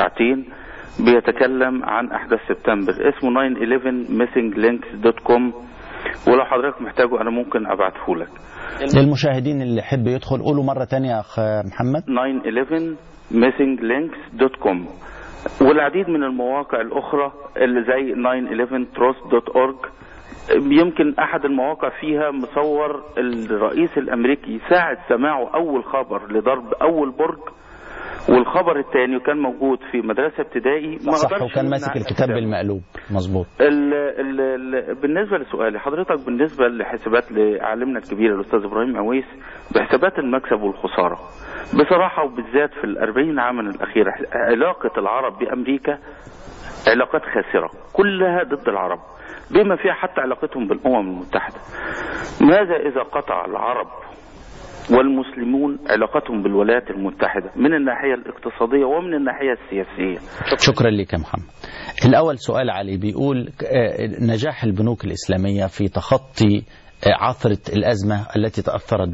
ساعتين بيتكلم عن احداث سبتمبر اسمه 911missinglinks.com ولو حضرتك محتاجه انا ممكن ابعته لك للمشاهدين اللي يحب يدخل قولوا مرة تانية يا أخ محمد 911missinglinks.com والعديد من المواقع الاخرى اللي زي 911trust.org يمكن احد المواقع فيها مصور الرئيس الامريكي ساعة سماعه اول خبر لضرب اول برج والخبر الثاني كان موجود في مدرسة ابتدائي ما صح أقدرش وكان إن ماسك أنا الكتاب أكتب. بالمقلوب مظبوط ال ال ال بالنسبة لسؤالي حضرتك بالنسبة لحسابات لعالمنا الكبير الأستاذ إبراهيم عويس بحسابات المكسب والخسارة بصراحة وبالذات في الأربعين عاما الأخيرة علاقة العرب بأمريكا علاقات خاسرة كلها ضد العرب بما فيها حتى علاقتهم بالأمم المتحدة ماذا إذا قطع العرب والمسلمون علاقتهم بالولايات المتحدة من الناحية الاقتصادية ومن الناحية السياسية شكرا لك يا محمد الأول سؤال علي بيقول آه، نجاح البنوك الإسلامية في تخطي آه، عثرة الأزمة التي تأثرت